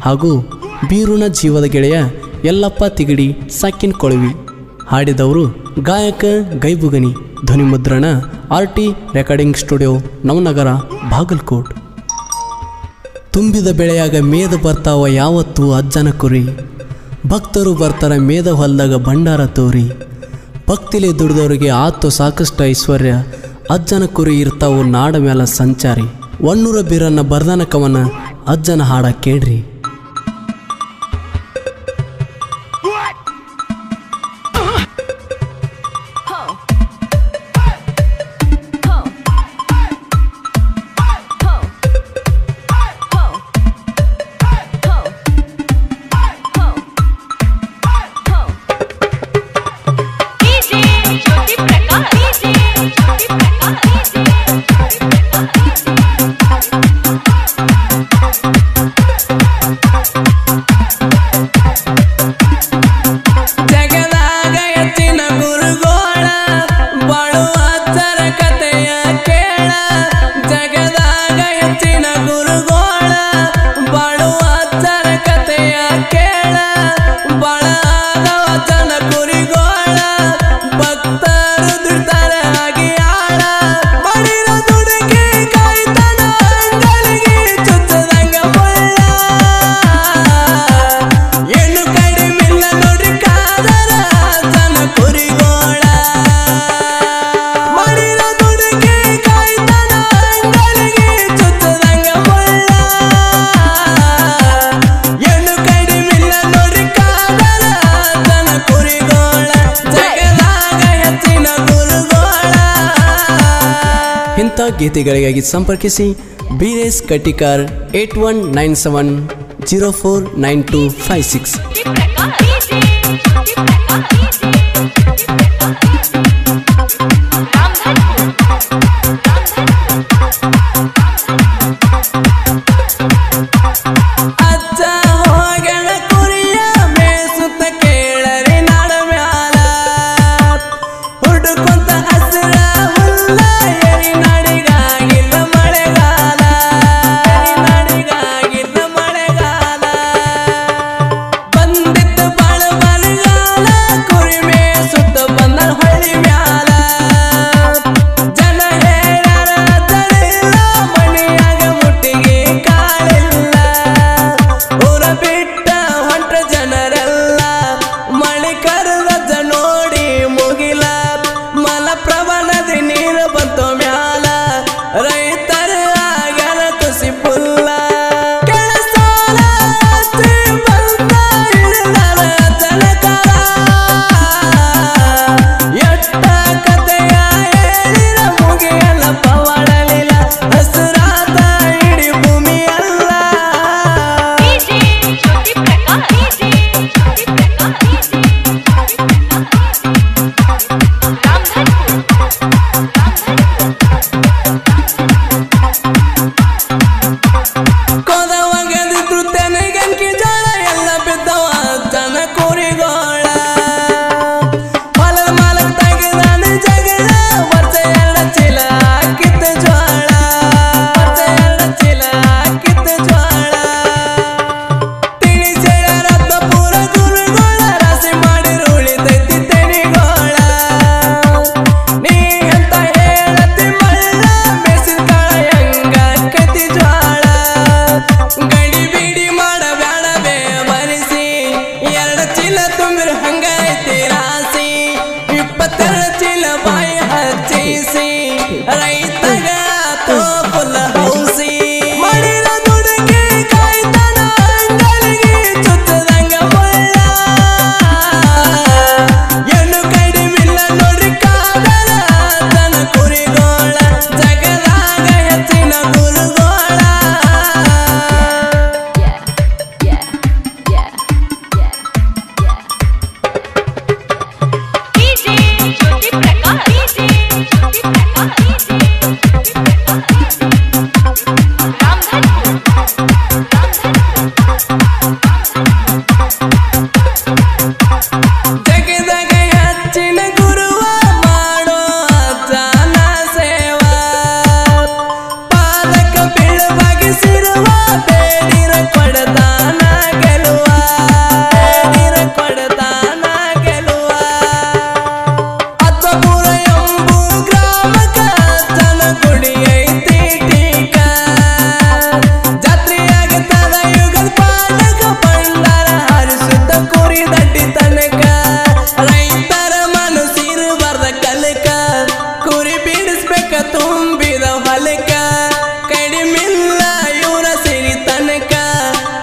ಹಾಗೂ ಬೀರುಣ ಜೀವದ ಗೆಳೆಯ ಯಲ್ಲಪ್ಪ ತಿಗಡಿ ಸಾಕಿನ್ ಕೊಳವಿ ಹಾಡಿದವರು ಗಾಯಕ ಗೈಬುಗನಿ ಧ್ವನಿ ಮುದ್ರಣ R T recording studio Navanagar Bagalkot ತುಂಬಿದ ಬೆಳೆಯಾಗ ಮೇದ ಬರ್ತಾವ ಯಾವತ್ತು ಅಜ್ಜನ ಕುರಿ ಭಕ್ತರು ಬರ್ತಾರ ಮೇದ ಹೊಲ್ದಾಗ ಭಂಡಾರ ತೋರಿ ಭಕ್ತಿಲಿ ದುಡಿದವರಿಗೆ ಆತು ಸಾಕಷ್ಟು ಐಶ್ವರ್ಯ ಅಜ್ಜನ ಕುರಿ ಇರ್ತಾವು ನಾಡ ಮ್ಯಾಲ ಸಂಚಾರಿ ಒಣ್ಣೂರ ಬೀರನ್ನ ಬರ್ದನ ಕವನ ಅಜ್ಜನ ಹಾಡ ಕೇಳ್ರಿ ಜಗದಾಗ ಹೆಚ್ಚಿನ ಗುರುಗೋಳ ಬಾಳುವ ಅಚ್ಚರ ಕಥೆಯ ಕೇಳ ಜಗದಾಗ ಹೆಚ್ಚಿನ ಗುರುಗೋಳ ಬಾಳುವ ಅಚ್ಚರ ಕಥೆಯ ಕೇಳ ಬಾಳಾದವ ಜನ ಕುರಿಗೋಳ ಭಕ್ತರು ದುಡ್ತಾರೆ ಆಗಿ ಆಳ ಮಾಡಿದ ದುಡುಕಿ ಕಾಯ್ತನ ಅಂಗಳಿಗೆ ಚುಚ್ಚದಂಗ ಮುಳ್ಳ ಏನು ಕಡಿಮಿಲ್ಲ ನೋಡ್ರಿ ಕಾದರ ಜನ ಕುರಿಗೋಳ ಮಾಡಿದ ದುಡುಕಿ ಕಾಯ್ತನ ಅಂಗಳಿಗೆ ಚುಚ್ಚದಂಗ ಮುಳ್ಳ ಏನು ಕಡಿಮಿಲ್ಲ ನೋಡ್ರಿ ಕಾದರ ಜನ ಕುರಿಗೋಳ ಜಗದಾಗ ಹೆಚ್ಚಿನ ಗುರುಗೋಳ ಇಂಥ ಗೀತೆಗಳಿಗಾಗಿ ಸಂಪರ್ಕಿಸಿ Biresh Katikar eight one nine seven zero four nine two five six ಅಜ್ಜ ಹೋಗಣ ಕುರಿಯ ಮೇಸುತ್ತ ಕೇಳರಿ ನಾಡ ಮ್ಯಾಲ ಹುಡುಕೊಂತ ಹಸಿರ ಹುಲ್ಲ ಎರಿ ನಾಡಿಗಾಗಿಲ್ಲ ಮಳೆಗಾಲ ಎರಿ ನಾಡಿಗಾಗಿಲ್ಲ ಮಳೆಗಾಲ ಬಂದಿತ್ತು ಬಾಳ ಬರಗಾಲ ಕುರಿ ಮೇಸುತ್ತ ಬಂದ ಹೊಳ್ಳ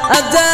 ಅಜ್ಜ